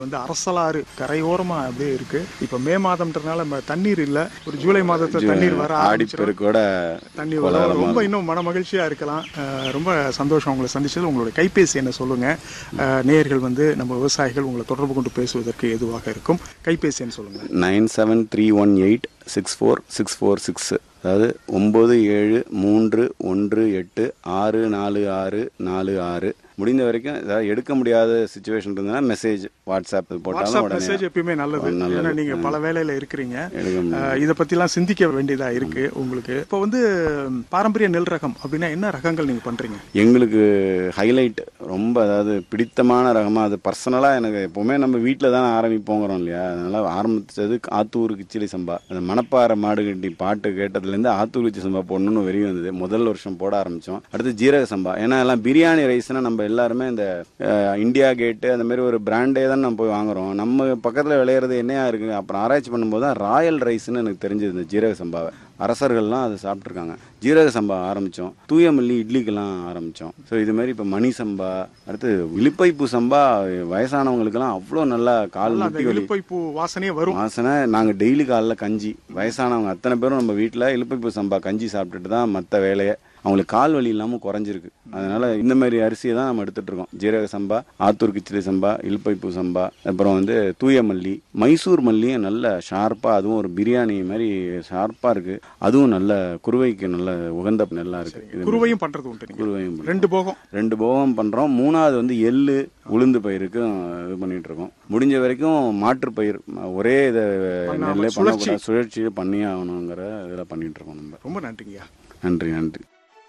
வந்து அரசலாறு கரையோரமா அப்படியே இருக்கு இப்ப மே மாதம்ன்றனால நம்ம தண்ணீர் இல்ல ஒரு ஜூலை மாதத்துல தண்ணீர் வர ஆரம்பிச்சிடும் ஆடிப்பெருக்கோட தண்ணி வரும் ரொம்ப இன்னும் மன மகிழ்ச்சியா இருக்கலாம் அஹ் ரொம்ப சந்தோஷம் உங்களை சந்திச்சது உங்களுடைய கைபேசி என்ன சொல்லுங்க அஹ் நேயர்கள் வந்து நம்ம விவசாயிகள் உங்களை தொடர்பு கொண்டு பேசுவதற்கு எதுவாக இருக்கும் கைபேசி என்ன சொல்லுங்க nine seven three one eight six four six four six அதாவது ஒம்பது ஏழு மூன்று ஒன்று எட்டு ஆறு நாலு ஆறு நாலு ஆறு முடிந்த வரைக்கும் ஏதாவது எடுக்க முடியாத சுச்சுவேஷன் இருந்ததுன்னா மெசேஜ் வாட்ஸ்அப் போட்டாலும் வாட்ஸ்அப் உடனே மெசேஜ் எப்பயுமே நல்லது நல்லது. ஏன்னா நீங்க பல வேலையில இருக்கிறீங்க எடுக்க முடியும். அஹ் இத பத்திலாம் சிந்திக்க வேண்டியதா இருக்கு உங்களுக்கு இப்போ வந்து பாரம்பரிய நெல் ரகம் அப்படின்னா என்ன ரகங்கள் நீங்க பண்றீங்க எங்களுக்கு ஹைலைட் ரொம்ப அதாவது பிடித்தமான ரகமாக அது பர்சனலாக எனக்கு எப்போவுமே நம்ம வீட்டில் தான் ஆரம்பிப்போங்கிறோம் இல்லையா அதனால் ஆரம்பித்தது ஆத்தூர் கிச்சிலி சம்பா அந்த மணப்பாறை மாடு கட்டி பாட்டு கேட்டதுலேருந்து ஆத்தூர் கிச்சி சம்பா போடணும்னு வெறி வந்தது முதல் வருஷம் போட ஆரம்பித்தோம் அடுத்து ஜீரக சம்பா ஏன்னா எல்லாம் பிரியாணி ரைஸ்னால் நம்ம எல்லாருமே இந்த அஹ், இந்தியா கேட்டு அந்த மாதிரி ஒரு பிராண்டே தான் நம்ம போய் வாங்குறோம் நம்ம பக்கத்தில் விளையிறது என்னையா இருக்குது அப்புறம் ஆராய்ச்சி பண்ணும்போது தான் ராயல் ரைஸ்னு எனக்கு தெரிஞ்சது இந்த ஜீரக சம்பாவை அரசர்கள்லாம் அதை சாப்பிட்ருக்காங்க ஜீரக சம்பா ஆரம்பித்தோம் தூயமல்லி இட்லிக்கெல்லாம் ஆரம்பித்தோம் ஸோ இது மாதிரி இப்போ மணி சம்பா அடுத்து இலிப்பைப்பூ சம்பா வயசானவங்களுக்கெல்லாம் அவ்வளோ நல்லா கால் நல்லா அந்த முட்டி வலி இலுப்பை பூ வாசனையே வரும் வாசனை நாங்கள் டெய்லி காலைல கஞ்சி வயசானவங்க அத்தனை பேரும் நம்ம வீட்டில் இலுப்பைப்பூ சம்பா கஞ்சி சாப்பிட்டுட்டு தான் மற்ற வேலையை அவங்களுக்கு கால் வலி இல்லாமல் குறைஞ்சிருக்கு அதனால இந்த மாதிரி அரிசியை தான் நம்ம எடுத்துட்டு இருக்கோம் ஜீரக சம்பா ஆத்தூர் கிச்சிலி சம்பா இலுப்பைப்பூ சம்பா அப்புறம் வந்து தூய மல்லி மைசூர் மல்லியும் நல்ல ஷார்ப்பாக அதுவும் ஒரு பிரியாணி மாதிரி ஷார்ப்பாக இருக்கு அதுவும் நல்ல குருவைக்கு நல்ல உகந்த நல்லா இருக்கு இது குருவையும் பண்றது உண்டு நீங்க குருவையும் ரெண்டு போகம் ரெண்டு போகம் பண்றோம் மூணாவது வந்து எள்ளு உளுந்து பயிருக்கும் இது பண்ணிட்டு இருக்கோம் முடிஞ்ச வரைக்கும் மாற்று பயிர் ம- ஒரே இதை பண்ணாம நெல்லே சுழற்சி. பண்ணக்கூடாது சுழற்சி பண்ணியே ஆகணுங்கிற இதில் பண்ணிட்டு இருக்கோம் நம்ம ரொம்ப நன்றிங்கய்யா நன்றி நன்றி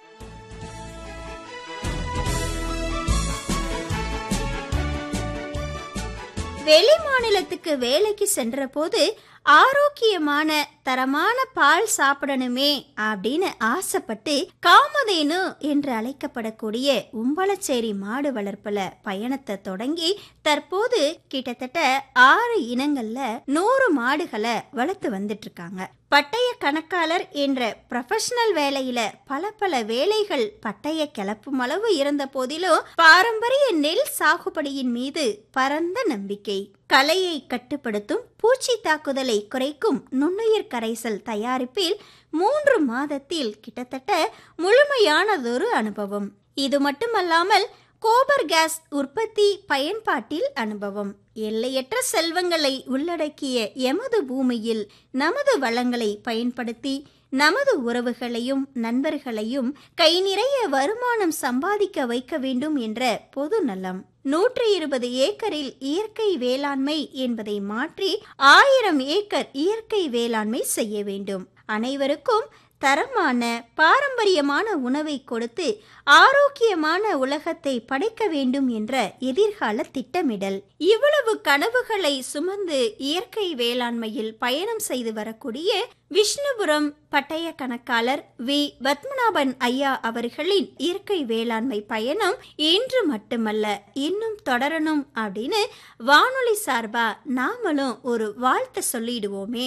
வெளி மாநிலத்துக்கு வேலைக்கு சென்றபோது ஆரோக்கியமான தரமான பால் சாப்பிடணுமே அப்படின்னு ஆசைப்பட்டு காமதேனு என்று அழைக்கப்படக்கூடிய உம்பளச்சேரி மாடு வளர்ப்புல பயணத்தை தொடங்கி தற்போது கிட்டத்தட்ட ஆறு இனங்கள்ல நூறு மாடுகளை வளர்த்து வந்துட்டு இருக்காங்க பட்டய கணக்காளர் என்ற ப்ரொஃபஷனல் வேலையில பல பல வேலைகள் பட்டய கிளப்பும் அளவு இருந்த போதிலும் பாரம்பரிய நெல் சாகுபடியின் மீது பரந்த நம்பிக்கை கலையை கட்டுப்படுத்தும் பூச்சி தாக்குதலை குறைக்கும் நுண்ணுயிர் கரைசல் தயாரிப்பில் மூன்று மாதத்தில் கிட்டத்தட்ட முழுமையானதொரு அனுபவம் இது மட்டுமல்லாமல் கோபர் கேஸ் உற்பத்தி பயன்பாட்டில் அனுபவம் எல்லையற்ற செல்வங்களை உள்ளடக்கிய எமது பூமியில் நமது வளங்களை பயன்படுத்தி நமது உறவுகளையும் நண்பர்களையும் கை நிறைய வருமானம் சம்பாதிக்க வைக்க வேண்டும் என்ற பொது நலம் நூற்றி இருபது ஏக்கரில் இயற்கை வேளாண்மை என்பதை மாற்றி ஆயிரம் ஏக்கர் இயற்கை வேளாண்மை செய்ய வேண்டும் அனைவருக்கும் தரமான பாரம்பரியமான உணவை கொடுத்து ஆரோக்கியமான உலகத்தை படைக்க வேண்டும் என்ற எதிர்கால திட்டமிடல் இவ்வளவு கனவுகளை சுமந்து இயற்கை வேளாண்மையில் பயணம் செய்து வரக்கூடிய விஷ்ணுபுரம் பட்டய கணக்காளர் வி பத்மநாபன் ஐயா அவர்களின் இயற்கை வேளாண்மை பயணம் இன்று மட்டுமல்ல இன்னும் தொடரணும் அப்படின்னு வானொலி சார்பா நாமளும் ஒரு வாழ்த்து சொல்லிடுவோமே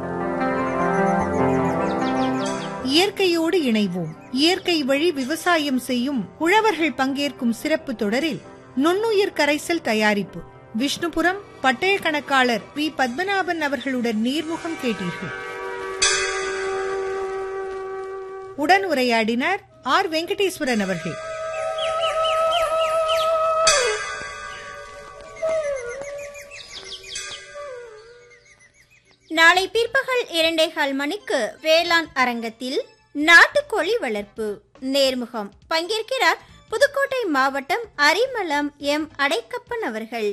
இயற்கையோடு இணைவோம் இயற்கை வழி விவசாயம் செய்யும் உழவர்கள் பங்கேற்கும் சிறப்பு தொடரில் நுண்ணுயிர் கரைசல் தயாரிப்பு விஷ்ணுபுரம் பட்டய கணக்காளர் வி பத்மநாபன் அவர்களுடன் நீர்முகம் கேட்டீர்கள் உடன் உரையாடினார் ஆர் வெங்கடேஸ்வரன் அவர்கள் நாளை பிற்பகல் இரண்டேகால் மணிக்கு வேளாண் அரங்கத்தில் நாட்டுக்கோழி வளர்ப்பு நேர்முகம் பங்கேற்கிறார் புதுக்கோட்டை மாவட்டம் அரிமளம் எம் அடைக்கப்பன் அவர்கள்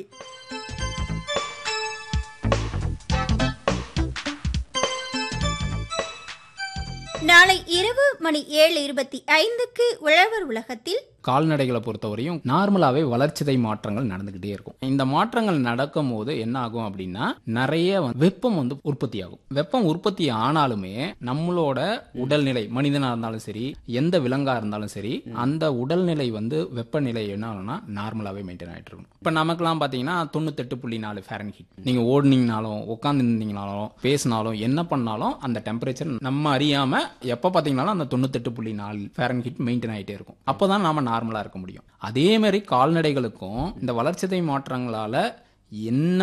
நாளை இரவு மணி ஏழு இருபத்தி ஐந்துக்கு உழவர் உலகத்தில் கால்நடைகளை பொறுத்தவரையும் நார்மலாகவே வளர்ச்சிதை மாற்றங்கள் நடந்துக்கிட்டே இருக்கும் இந்த மாற்றங்கள் நடக்கும் போது என்ன ஆகும் அப்படின்னா நிறைய வந்து வெப்பம் வந்து உற்பத்தி ஆகும் வெப்பம் உற்பத்தி ஆனாலுமே நம்மளோட உடல்நிலை மனிதனா இருந்தாலும் சரி எந்த விலங்கா இருந்தாலும் சரி அந்த உடல்நிலை வந்து வெப்பநிலை என்ன ஆகும்னா நார்மலாகவே மெயின்டைன் ஆகிட்டு இருக்கும் இப்போ நமக்குலாம் பார்த்தீங்கன்னா தொண்ணூத்தெட்டு புள்ளி நாலு ஃபேரன் ஹீட் நீங்கள் ஓடுனீங்கனாலும் உட்காந்துருந்தீங்கனாலும் பேசினாலும் என்ன பண்ணாலும் அந்த டெம்பரேச்சர் நம்ம அறியாம எப்போ பார்த்தீங்கனாலும் அந்த தொண்ணூத்தெட்டு புள்ளி நாலு ஃபேரன் ஹீட் மெயின்டைன் ஆகிட்டே இருக்கும் அப்போ தான் நாம நார்மலாக இருக்க முடியும் அதே மாதிரி கால்நடைகளுக்கும் இந்த வளர்ச்சிதை மாற்றங்களால என்ன